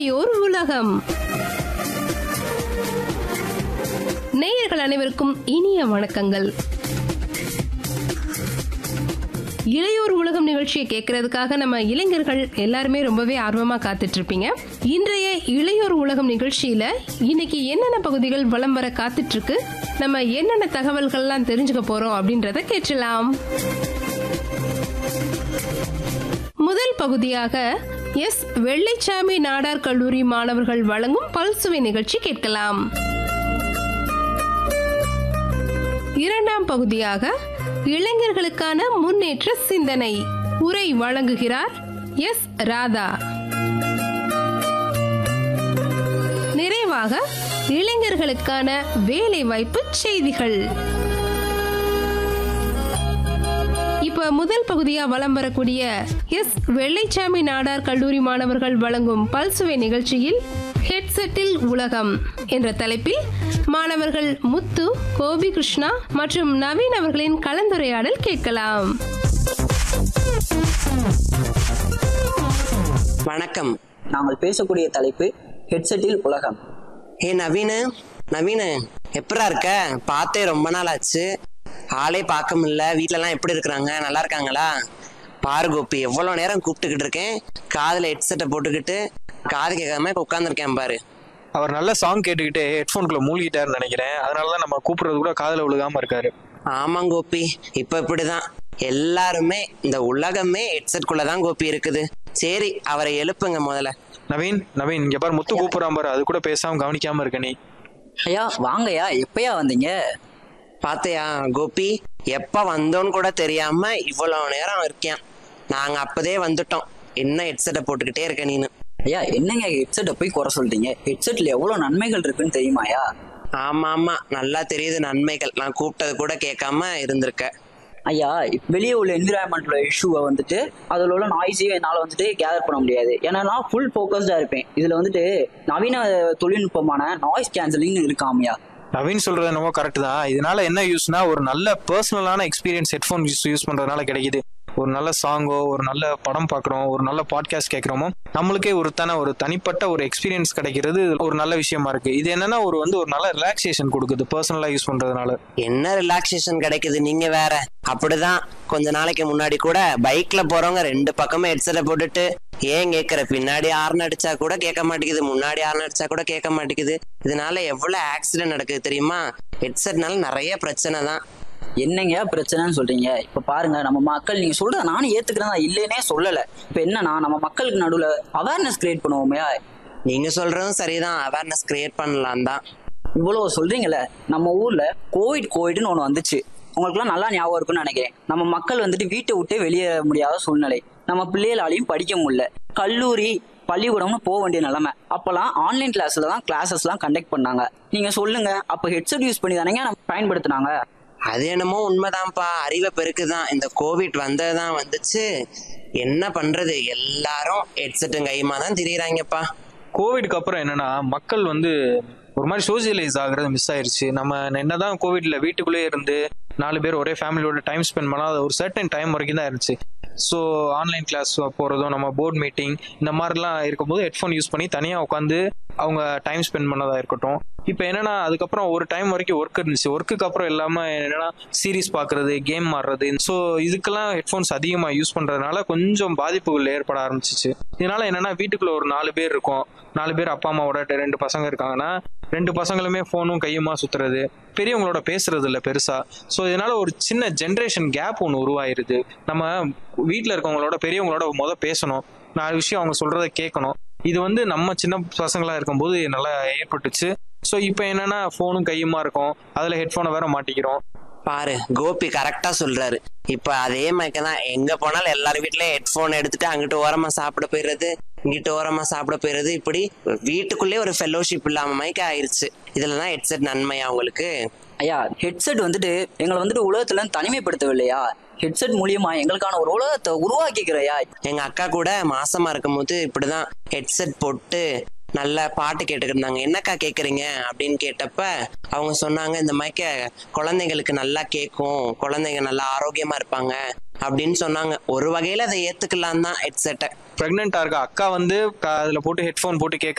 ஒரு உலகம் நேயர்கள் அனைவருக்கும் இனிய வணக்கங்கள் இளையோர் உலகம் நிகழ்ச்சியை கேட்கறதுக்காக நம்ம இளைஞர்கள் எல்லாருமே ரொம்பவே ஆர்வமா காத்துட்டு இருப்பீங்க இன்றைய இளையோர் உலகம் நிகழ்ச்சியில இன்னைக்கு என்னென்ன பகுதிகள் வலம் வர காத்துட்டு இருக்கு நம்ம என்னென்ன தகவல்கள்லாம் தெரிஞ்சுக்க போறோம் அப்படின்றத கேட்கலாம் முதல் பகுதியாக எஸ் வெள்ளைச்சாமி நாடார் கல்லூரி மாணவர்கள் வழங்கும் பல்சுவை நிகழ்ச்சி கேட்கலாம் இரண்டாம் பகுதியாக இளைஞர்களுக்கான முன்னேற்ற சிந்தனை உரை வழங்குகிறார் எஸ் ராதா நிறைவாக இளைஞர்களுக்கான வேலை வாய்ப்பு செய்திகள் இப்ப முதல் பகுதியா வலம் வரக்கூடிய எஸ் வெள்ளைச்சாமி நாடார் கல்லூரி மாணவர்கள் வழங்கும் பல்சுவை நிகழ்ச்சியில் ஹெட்செட்டில் உலகம் என்ற தலைப்பில் மாணவர்கள் முத்து கோபி கிருஷ்ணா மற்றும் நவீன் அவர்களின் கலந்துரையாடல் கேட்கலாம் வணக்கம் நாங்கள் பேசக்கூடிய தலைப்பு ஹெட்செட்டில் உலகம் ஏ நவீனு நவீனு எப்படா இருக்க பார்த்தே ரொம்ப நாள் ஆச்சு ஆளே பார்க்க முடியல வீட்லலாம் எப்படி இருக்கிறாங்க நல்லா இருக்காங்களா பாரு கோபி எவ்வளோ நேரம் கூப்பிட்டுக்கிட்டு இருக்கேன் காதில் ஹெட்செட்டை போட்டுக்கிட்டு காது கேட்காம இப்போ உட்காந்துருக்கேன் பாரு அவர் நல்ல சாங் கேட்டுக்கிட்டு ஹெட்ஃபோனுக்குள்ள மூழ்கிட்டாருன்னு நினைக்கிறேன் அதனால தான் நம்ம கூப்பிடுறது கூட காதுல விழுகாம இருக்காரு ஆமாம் கோபி இப்போ இப்படிதான் எல்லாருமே இந்த உலகமே ஹெட்செட்குள்ளே தான் கோபி இருக்குது சரி அவரை எழுப்புங்க முதல்ல நவீன் நவீன் இங்க பாரு முத்து கூப்பிடுறான் பாரு அது கூட பேசாம கவனிக்காம இருக்க நீ ஐயா வாங்கய்யா எப்பயா வந்தீங்க பார்த்தியா கோபி எப்ப வந்தோன்னு கூட தெரியாம இவ்வளவு நேரம் இருக்கேன் நாங்க அப்பதே வந்துட்டோம் என்ன ஹெட்செட்டை போட்டுக்கிட்டே இருக்க நீனு ஐயா என்னங்க ஹெட்செட்டை போய் குறை சொல்றீங்க ஹெட்செட்ல எவ்வளவு நன்மைகள் இருக்குன்னு தெரியுமாயா ஆமா ஆமா நல்லா தெரியுது நன்மைகள் நான் கூப்பிட்டது கூட கேட்காம இருந்திருக்க ஐயா வெளியே உள்ள என்விரான்மெண்ட்ல இஷ்யூவை வந்துட்டு அதில் உள்ள நாய்ஸையும் என்னால் வந்துட்டு கேதர் பண்ண முடியாது ஏன்னா நான் ஃபுல் ஃபோக்கஸ்டாக இருப்பேன் இதில் வந்துட்டு நவீன தொழில்நுட்பமான நாய்ஸ் கேன்சலிங்னு இருக்காமையா நவீன் சொல்றது என்னவோ கரெக்ட் தான் இதனால என்ன யூஸ்னா ஒரு நல்ல பர்சனலான எக்ஸ்பீரியன்ஸ் ஹெட்ஃபோன் யூஸ் யூஸ் பண்றதுனால கிடைக்குது ஒரு நல்ல சாங்கோ ஒரு நல்ல படம் பார்க்குறோம் ஒரு நல்ல பாட்காஸ்ட் கேட்குறோமோ நம்மளுக்கே ஒரு தானே ஒரு தனிப்பட்ட ஒரு எக்ஸ்பீரியன்ஸ் கிடைக்கிறது ஒரு நல்ல விஷயமா இருக்கு இது என்னன்னா ஒரு வந்து ஒரு நல்ல ரிலாக்ஸேஷன் கொடுக்குது பர்சனலா யூஸ் பண்றதுனால என்ன ரிலாக்ஸேஷன் கிடைக்குது நீங்க வேற அப்படிதான் கொஞ்ச நாளைக்கு முன்னாடி கூட பைக்ல போறவங்க ரெண்டு பக்கமும் ஹெட்செட்டை போட்டுட்டு ஏன் கேட்கற பின்னாடி ஆர்ன் அடிச்சா கூட கேட்க மாட்டேங்குது முன்னாடி ஆர்ன் அடிச்சா கூட கேட்க மாட்டேங்குது இதனால எவ்வளவு ஆக்சிடென்ட் நடக்குது தெரியுமா ஹெட்செட்னால நிறைய பிரச்சனை தான் என்னங்க பிரச்சனைன்னு சொல்றீங்க இப்ப பாருங்க நம்ம மக்கள் நீங்க சொல்றத நானும் ஏத்துக்கிறேன் தான் இல்லைன்னே சொல்லல இப்ப என்னன்னா நம்ம மக்களுக்கு நடுவுல அவேர்னஸ் கிரியேட் பண்ணுவோமையா நீங்க சொல்றதும் சரிதான் அவேர்னஸ் கிரியேட் பண்ணலாம் தான் இவ்வளவு சொல்றீங்கல்ல நம்ம ஊர்ல கோவிட் கோவிட்னு ஒண்ணு வந்துச்சு உங்களுக்குலாம் நல்லா ஞாபகம் இருக்கும்னு நினைக்கிறேன் நம்ம மக்கள் வந்துட்டு வீட்டை விட்டே வெளியேற முடியாத சூழ்நிலை நம்ம பிள்ளைகளாலையும் படிக்க முடியல கல்லூரி பள்ளிக்கூடம்னு போக வேண்டிய நிலைமை அப்பெல்லாம் ஆன்லைன் கிளாஸ்ல தான் கிளாஸஸ்லாம் கண்டக்ட் பண்ணாங்க நீங்க சொல்லுங்க அப்ப ஹெட்செட் யூஸ் பண்ணி தானேங்க நம்ம பயன்படுத்தினாங்க அது என்னமோ உண்மைதான்ப்பா அறிவை பெருக்குதான் இந்த கோவிட் வந்ததுதான் வந்துச்சு என்ன பண்றது எல்லாரும் ஹெட்செட்டும் கையுமா தான் திரியிறாங்கப்பா கோவிட்க்கு அப்புறம் என்னன்னா மக்கள் வந்து ஒரு மாதிரி சோசியலைஸ் ஆகுறது மிஸ் ஆயிருச்சு நம்ம என்னதான் கோவிட்ல வீட்டுக்குள்ளே இருந்து நாலு பேர் ஒரே ஃபேமிலியோட டைம் ஸ்பெண்ட் பண்ணால் அது ஒரு சர்டன் டைம் வரைக்கும் தான் இருந்துச்சு ஸோ ஆன்லைன் கிளாஸ் போகிறதும் நம்ம போர்ட் மீட்டிங் இந்த மாதிரிலாம் இருக்கும்போது ஹெட்ஃபோன் யூஸ் பண்ணி தனியாக உட்காந்து அவங்க டைம் ஸ்பெண்ட் பண்ணதா இருக்கட்டும் இப்போ என்னன்னா அதுக்கப்புறம் ஒரு டைம் வரைக்கும் ஒர்க் இருந்துச்சு ஒர்க்குக்கு அப்புறம் இல்லாமல் என்னன்னா சீரிஸ் பார்க்கறது கேம் ஆடுறது ஸோ இதுக்கெல்லாம் ஹெட்ஃபோன்ஸ் அதிகமாக யூஸ் பண்ணுறதுனால கொஞ்சம் பாதிப்புகள் ஏற்பட ஆரம்பிச்சிச்சு இதனால என்னன்னா வீட்டுக்குள்ள ஒரு நாலு பேர் இருக்கும் நாலு பேர் அப்பா அம்மாவோட ரெண்டு பசங்க இருக்காங்கன்னா ரெண்டு பசங்களுமே ஃபோனும் கையுமா சுத்துறது பெரியவங்களோட பேசுறது இல்லை பெருசா ஸோ இதனால ஒரு சின்ன ஜென்ரேஷன் கேப் ஒன்று உருவாயிருது நம்ம வீட்டில் இருக்கவங்களோட பெரியவங்களோட முத பேசணும் நாலு விஷயம் அவங்க சொல்றத கேட்கணும் இது வந்து நம்ம சின்ன பசங்களா இருக்கும்போது நல்லா ஏற்பட்டுச்சு ஸோ இப்போ என்னன்னா ஃபோனும் கையுமா இருக்கும் அதில் ஹெட்ஃபோனை வேற மாட்டிக்கிறோம் பாரு கோபி கரெக்டா சொல்றாரு இப்ப அதே மாதிரி தான் எங்க போனாலும் எல்லாரும் வீட்லயும் ஹெட்போன் எடுத்துட்டு அங்கிட்டு ஓரமா சாப்பிட போயிடுறது இங்கிட்டு ஓரமா சாப்பிட போயிடுறது இப்படி வீட்டுக்குள்ளே ஒரு ஃபெல்லோஷிப் இல்லாம மாதிரி ஆயிருச்சு இதுலதான் ஹெட்செட் நன்மையா உங்களுக்கு ஐயா ஹெட்செட் வந்துட்டு எங்களை வந்துட்டு உலகத்துல தனிமைப்படுத்தவில்லையா ஹெட்செட் மூலியமா எங்களுக்கான ஒரு உலகத்தை உருவாக்கிக்கிறையா எங்க அக்கா கூட மாசமா இருக்கும்போது இப்படிதான் ஹெட்செட் போட்டு நல்ல பாட்டு கேட்டுக்கிட்டு இருந்தாங்க என்னக்கா கேக்குறீங்க அப்படின்னு கேட்டப்ப அவங்க சொன்னாங்க இந்த மைக்க குழந்தைங்களுக்கு நல்லா கேட்கும் குழந்தைங்க நல்லா ஆரோக்கியமா இருப்பாங்க அப்படின்னு சொன்னாங்க ஒரு வகையில அதை ஏத்துக்கலாம் தான் ஹெட்செட்டை ப்ரெக்னெண்டா இருக்க அக்கா வந்து க- அதுல போட்டு ஹெட்ஃபோன் போட்டு கேட்க